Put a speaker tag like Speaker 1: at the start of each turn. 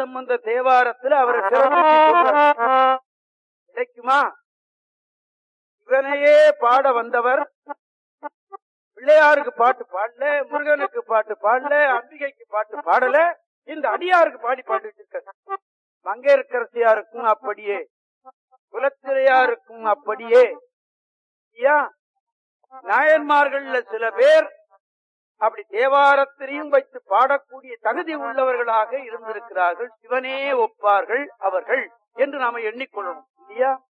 Speaker 1: சம்பந்த தேவாரத்துல அவரை சிறப்பிச்சு சொல்றார். கிடைக்குமா இவனையே பாட வந்தவர் பிள்ளையாருக்கு பாட்டு பாடல முருகனுக்கு பாட்டு பாடல அம்பிகைக்கு பாட்டு பாடல இந்த அடியாருக்கு பாடி பாட்டு வச்சிருக்க மங்கையர்க்கரசியாருக்கும் அப்படியே குலத்திரையாருக்கும் அப்படியே ஐயா நாயன்மார்கள்ல சில பேர் அப்படி தேவாரத்திலையும் வைத்து பாடக்கூடிய தகுதி உள்ளவர்களாக இருந்திருக்கிறார்கள் சிவனே ஒப்பார்கள் அவர்கள் என்று நாம எண்ணிக்கொள்ளணும் இல்லையா